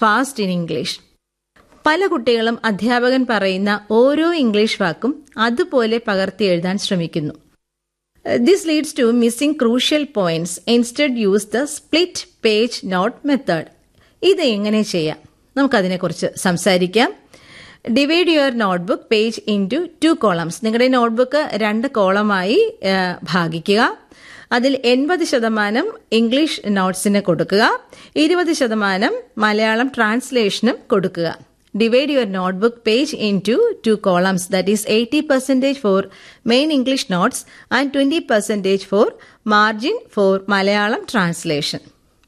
fast in English പല കുട്ടികളും അധ്യാപകൻ പറയുന്ന ഓരോ ഇംഗ്ലീഷ് വാക്കും അതുപോലെ പകർത്തി എഴുതാൻ ശ്രമിക്കുന്നു this leads to missing crucial points instead use the split page note method ഇത് എങ്ങനെ ചെയ്യാം നമുക്കതിനെക്കുറിച്ച് സംസാരിക്കാം divide your notebook page into two columns നിങ്ങളുടെ നോട്ട്ബുക്ക് രണ്ട് കോളമായി ഭാഗിക്കുക അതിൽ എൺപത് ശതമാനം ഇംഗ്ലീഷ് നോട്ട്സിന് കൊടുക്കുക ഇരുപത് ശതമാനം മലയാളം ട്രാൻസ്ലേഷനും കൊടുക്കുക divide your notebook page into two columns that is eighty percentage for main English notes and twenty percentage for margin for Malayalam translation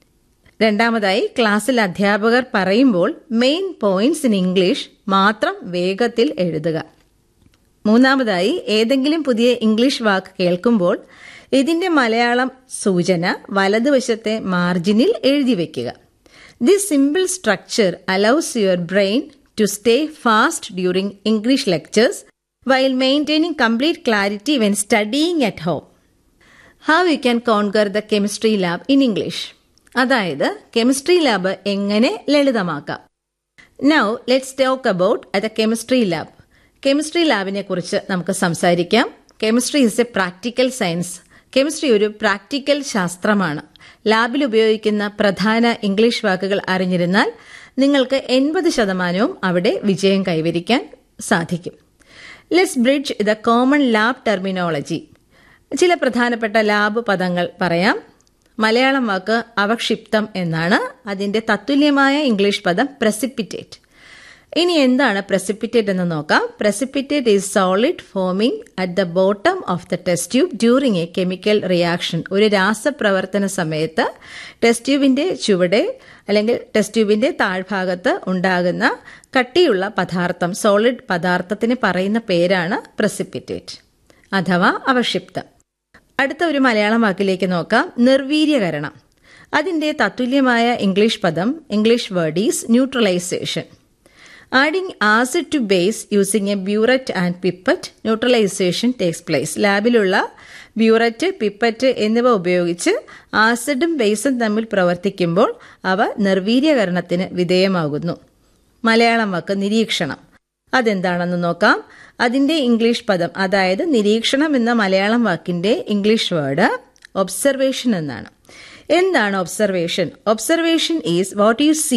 രണ്ടാമതായി ക്ലാസ്സിൽ അധ്യാപകർ പറയുമ്പോൾ മെയിൻ പോയിന്റ്സ് ഇൻ ഇംഗ്ലീഷ് മാത്രം വേഗത്തിൽ എഴുതുക മൂന്നാമതായി ഏതെങ്കിലും പുതിയ ഇംഗ്ലീഷ് വാക്ക് കേൾക്കുമ്പോൾ ഇതിന്റെ മലയാളം സൂചന വലതുവശത്തെ മാർജിനിൽ എഴുതി വെക്കുക this simple structure allows your brain to stay fast during English lectures while maintaining complete clarity when studying at home how you can conquer the chemistry lab in English അതായത് കെമിസ്ട്രി ലാബ് എങ്ങനെ ലളിതമാക്കാം now let's talk about the chemistry lab chemistry ലാബിനെ കുറിച്ച് നമുക്ക് സംസാരിക്കാം chemistry is a practical science chemistry ഒരു practical ശാസ്ത്രമാണ് ലാബിൽ ഉപയോഗിക്കുന്ന പ്രധാന ഇംഗ്ലീഷ് വാക്കുകൾ അറിഞ്ഞിരുന്നാൽ നിങ്ങൾക്ക് എൺപത് ശതമാനവും അവിടെ വിജയം കൈവരിക്കാൻ സാധിക്കും let's bridge the common lab terminology ചില പ്രധാനപ്പെട്ട ലാബ് പദങ്ങൾ പറയാം മലയാളം വാക്ക് അവക്ഷിപ്തം എന്നാണ് അതിന്റെ തത്തുല്യമായ ഇംഗ്ലീഷ് പദം പ്രസിപ്പിറ്റേറ്റ് ഇനി എന്താണ് പ്രസിപ്പിറ്റേറ്റ് എന്ന് നോക്കാം precipitate is solid forming at the bottom of the test tube during a chemical reaction ഒരു രാസപ്രവർത്തന സമയത്ത് ടെസ്റ്റ് ട്യൂബിന്റെ ചുവടെ അല്ലെങ്കിൽ ടെസ്റ്റ് ട്യൂബിന്റെ താഴ്ഭാഗത്ത് ഉണ്ടാകുന്ന കട്ടിയുള്ള പദാർത്ഥം സോളിഡ് പദാർത്ഥത്തിന് പറയുന്ന പേരാണ് പ്രസിപ്പിറ്റേറ്റ് അഥവാ അവക്ഷിപ്തം അടുത്ത ഒരു മലയാളം വാക്കിലേക്ക് നോക്കാം നിർവീര്യകരണം അതിന്റെ തത്തുല്യമായ ഇംഗ്ലീഷ് പദം English word is neutralisation adding acid to base using a burette and pipette neutralisation takes place ലാബിലുള്ള ബ്യൂററ്റ് പിപ്പറ്റ് എന്നിവ ഉപയോഗിച്ച് ആസിഡും ബേസും തമ്മിൽ പ്രവർത്തിക്കുമ്പോൾ അവ നിർവീര്യകരണത്തിന് വിധേയമാകുന്നു മലയാളം വാക്ക് നിരീക്ഷണം അതെന്താണെന്ന് നോക്കാം അതിന്റെ ഇംഗ്ലീഷ് പദം അതായത് നിരീക്ഷണം എന്ന മലയാളം വാക്കിന്റെ ഇംഗ്ലീഷ് വേർഡ് ഒബ്സർവേഷൻ എന്നാണ് എന്താണ് observation observation is what you see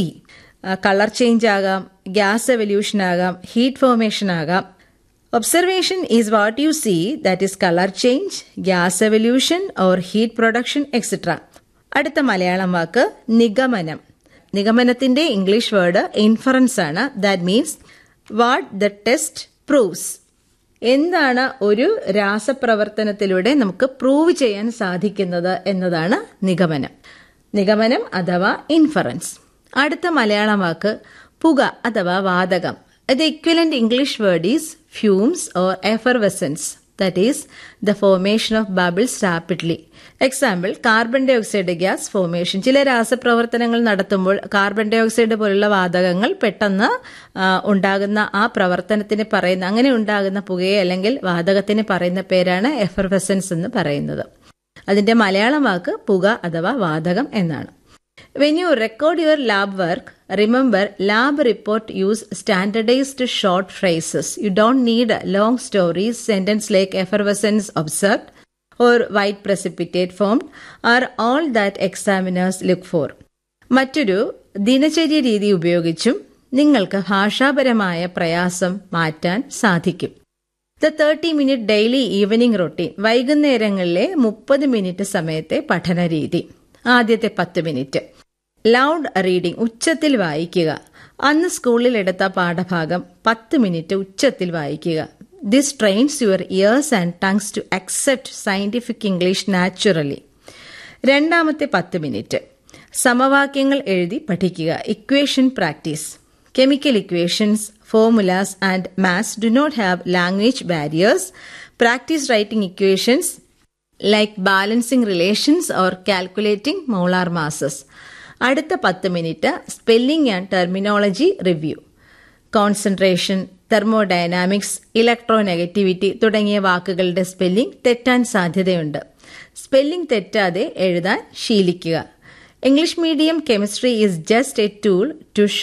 colour change ആകാം ഗ്യാസ് എവല്യൂഷൻ ആകാം ഹീറ്റ് ഫോർമേഷൻ ആകാം observation is what you see that is colour change gas evolution or heat production etcetera അടുത്ത മലയാളം വാക്ക് നിഗമനം നിഗമനത്തിന്റെ ഇംഗ്ലീഷ് വേർഡ് ഇൻഫറൻസ് ആണ് that means what the test proves എന്താണ് ഒരു രാസപ്രവർത്തനത്തിലൂടെ നമുക്ക് പ്രൂവ് ചെയ്യാൻ സാധിക്കുന്നത് എന്നതാണ് നിഗമനം നിഗമനം അഥവാ ഇൻഫറൻസ് അടുത്ത മലയാളം വാക്ക് പുക അഥവാ വാതകം the equivalent English word is fumes or effervescence that is the formation of bubbles rapidly example carbon dioxide gas formation ചില രാസപ്രവർത്തനങ്ങൾ നടത്തുമ്പോൾ കാർബൺ ഡൈ ഓക്സൈഡ് പോലുള്ള വാതകങ്ങൾ പെട്ടെന്ന് ഉണ്ടാകുന്ന ആ പ്രവർത്തനത്തിന് പറയുന്ന അങ്ങനെ ഉണ്ടാകുന്ന പുകയെ അല്ലെങ്കിൽ വാതകത്തിന് പറയുന്ന പേരാണ് എഫർവെസൻസ് എന്ന് പറയുന്നത് അതിന്റെ മലയാളം വാക്ക് പുക അഥവാ വാതകം എന്നാണ് when you record your lab work remember lab report use standardised short phrases you don't need long stories sentence like effervescence observed or white precipitate form are all that examiners look for മറ്റൊരു ദിനചര്യ രീതി ഉപയോഗിച്ചും നിങ്ങൾക്ക് ഭാഷാപരമായ പ്രയാസം മാറ്റാൻ സാധിക്കും the thirty minute daily evening routine വൈകുന്നേരങ്ങളിലെ മുപ്പത് മിനിറ്റ് സമയത്തെ പഠന രീതി ആദ്യത്തെ പത്ത് മിനിറ്റ് ലൗഡ് റീഡിംഗ് ഉച്ചത്തിൽ വായിക്കുക അന്ന് സ്കൂളിൽ എടുത്ത പാഠഭാഗം പത്ത് മിനിറ്റ് ഉച്ചത്തിൽ വായിക്കുക this trains your ears and tongues to accept scientific English naturally രണ്ടാമത്തെ പത്ത് മിനിറ്റ് സമവാക്യങ്ങൾ എഴുതി പഠിക്കുക equation practice chemical equations formulas and maths do not have language barriers practice writing equations like balancing relations or calculating molar masses അടുത്ത പത്ത് minute spelling and terminology review concentration thermodynamics electronegativity തുടങ്ങിയ വാക്കുകളുടെ spelling തെറ്റാൻ സാധ്യതയുണ്ട് spelling തെറ്റാതെ എഴുതാൻ ശീലിക്കുക English medium chemistry is just a tool to